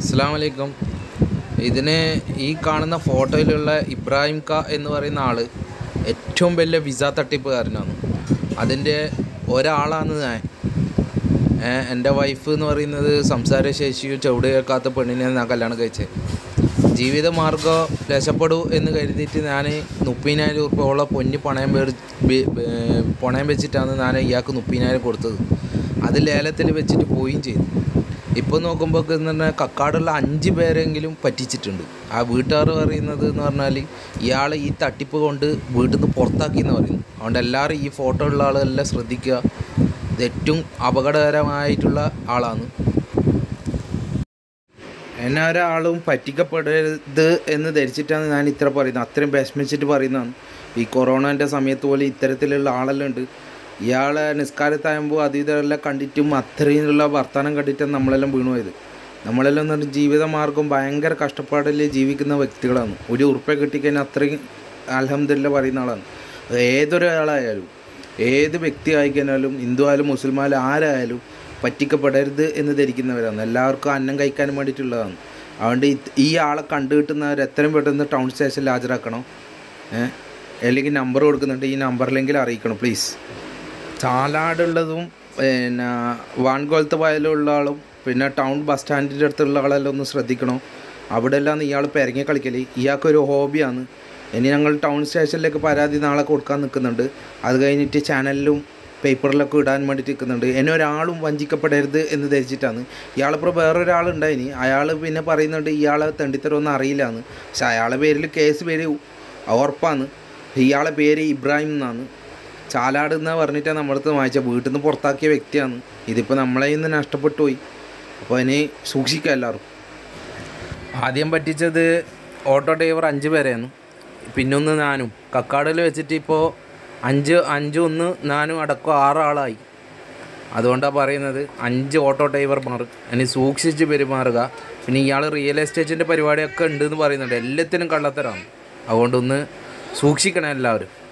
അസ്സാം വലൈക്കും ഇതിന് ഈ കാണുന്ന ഫോട്ടോയിലുള്ള ഇബ്രാഹിം ക എന്ന് പറയുന്ന ആൾ ഏറ്റവും വലിയ വിസ തട്ടിപ്പുകാരനാണ് അതിൻ്റെ ഒരാളാണ് ഞാൻ ഏ, എൻ്റെ വൈഫ് എന്ന് പറയുന്നത് സംസാരശേഷിയോ ചുവട് കേൾക്കാത്ത പെണ്ണിനെ ഞാൻ കല്യാണം കഴിച്ചത് ജീവിതമാർഗം രക്ഷപ്പെടൂ എന്ന് കരുതിയിട്ട് ഞാൻ മുപ്പതിനായിരം ഉറുപ്പ്യോളം പൊന്നി പണയം മേടി ബി- ബേ- പണയം വെച്ചിട്ടാണ് ഞാൻ ഇയാൾക്ക് മുപ്പതിനായിരം കൊടുത്തത് അത് ലേലത്തിൽ വെച്ചിട്ട് പോവുകയും ചെയ്തു ഇപ്പോൾ നോക്കുമ്പോൾ എന്ന് പറഞ്ഞാൽ കക്കാടുള്ള അഞ്ച് പേരെങ്കിലും പറ്റിച്ചിട്ടുണ്ട് ആ വീട്ടുകാർ പറയുന്നത് എന്ന് പറഞ്ഞാൽ ഇയാൾ ഈ തട്ടിപ്പ് കൊണ്ട് വീട്ടിൽ നിന്ന് പുറത്താക്കി എന്ന് പറയുന്നു അതുകൊണ്ട് എല്ലാവരും ഈ ഫോട്ടോ ഉള്ള ആളെല്ലാം ശ്രദ്ധിക്കുക ഇത് ഏറ്റവും അപകടകരമായിട്ടുള്ള ആളാണ് എന്നെ ഒരാളും പറ്റിക്കപ്പെടരുത് എന്ന് ധരിച്ചിട്ടാണ് ഞാൻ ഇത്ര പറയുന്നത് അത്രയും വിഷമിച്ചിട്ട് പറയുന്നതാണ് ഈ കൊറോണൻ്റെ സമയത്ത് പോലെ ഇത്തരത്തിലുള്ള ആളെല്ലാം ഉണ്ട് ഇയാളെ നിസ്കാരത്താകുമ്പോൾ അത് ഇതെല്ലാം കണ്ടിട്ടും അത്രയുള്ള വർത്തമാനം കണ്ടിട്ടാണ് നമ്മളെല്ലാം വീണു പോയത് നമ്മളെല്ലാം എന്ന് പറഞ്ഞാൽ ജീവിതമാർഗം ഭയങ്കര കഷ്ടപ്പാടിൽ ജീവിക്കുന്ന വ്യക്തികളാണ് ഒരു ഉറുപ്പ കിട്ടിക്കഴിഞ്ഞാൽ അത്രയും അലഹമില്ല പറയുന്ന ആളാണ് അത് ഏതൊരാളായാലും ഏത് വ്യക്തി ആയിക്കഴിഞ്ഞാലും ഹിന്ദു ആയാലും മുസ്ലിമായാലും ആരായാലും പറ്റിക്കപ്പെടരുത് എന്ന് ധരിക്കുന്നവരാണ് എല്ലാവർക്കും അന്നം കഴിക്കാനും വേണ്ടിയിട്ടുള്ളതാണ് അതുകൊണ്ട് ഇത് ഈ ആളെ കണ്ടു കിട്ടുന്നവർ എത്രയും പെട്ടെന്ന് ടൗൺ സ്റ്റേഷനിൽ ഹാജരാക്കണം ഏഹ് അല്ലെങ്കിൽ നമ്പർ കൊടുക്കുന്നുണ്ട് ഈ നമ്പറിലെങ്കിലും അറിയിക്കണം പ്ലീസ് ചാലാടുള്ളതും പിന്നെ വാൻകോലത്ത് വയലുള്ള ആളും പിന്നെ ടൗൺ ബസ് സ്റ്റാൻഡിൻ്റെ അടുത്തുള്ള ആളെല്ലാം ഒന്ന് ശ്രദ്ധിക്കണം അവിടെ എല്ലാം ഇയാൾ പെരങ്ങി കളിക്കൽ ഇയാൾക്കൊരു ഹോബിയാണ് ഇനി ഞങ്ങൾ ടൗൺ സ്റ്റേഷനിലേക്ക് പരാതി നാളെ കൊടുക്കാൻ നിൽക്കുന്നുണ്ട് അത് കഴിഞ്ഞിട്ട് ചാനലിലും പേപ്പറിലൊക്കെ ഇടാൻ വേണ്ടിയിട്ട് നിൽക്കുന്നുണ്ട് എന്നെ ഒരാളും വഞ്ചിക്കപ്പെടരുത് എന്ന് ധരിച്ചിട്ടാണ് ഇയാളിപ്പോൾ വേറൊരാളുണ്ടായിനി അയാൾ പിന്നെ പറയുന്നുണ്ട് ഇയാളെ തെണ്ടിത്തരമൊന്നും അറിയില്ല എന്ന് പക്ഷെ അയാളെ പേരിൽ കേസ് പേര് ഉറപ്പാണ് ഇയാളെ പേര് ഇബ്രാഹിം എന്നാണ് ചാലാട് എന്ന് പറഞ്ഞിട്ടാണ് നമ്മളടുത്ത് വായിച്ചത് വീട്ടിൽ നിന്ന് പുറത്താക്കിയ വ്യക്തിയാണ് ഇതിപ്പോൾ നമ്മളെ ഇന്ന് നഷ്ടപ്പെട്ടു പോയി അപ്പോൾ അതിനെ സൂക്ഷിക്കുക എല്ലാവരും ആദ്യം പറ്റിച്ചത് ഓട്ടോ ഡ്രൈവർ അഞ്ച് പേരെയാണ് പിന്നൊന്ന് ഞാനും കക്കാടിൽ വെച്ചിട്ട് ഇപ്പോൾ അഞ്ച് അഞ്ച് ഒന്ന് ഞാനും അടക്കം ആറാളായി അതുകൊണ്ടാണ് പറയുന്നത് അഞ്ച് ഓട്ടോ ഡ്രൈവർമാർ ഇനി സൂക്ഷിച്ച് പെരുമാറുക പിന്നെ ഇയാൾ റിയൽ എസ്റ്റേറ്റിൻ്റെ പരിപാടിയൊക്കെ ഉണ്ടെന്ന് പറയുന്നുണ്ട് എല്ലാത്തിനും കള്ളത്തരാണ് അതുകൊണ്ടൊന്ന് സൂക്ഷിക്കണം എല്ലാവരും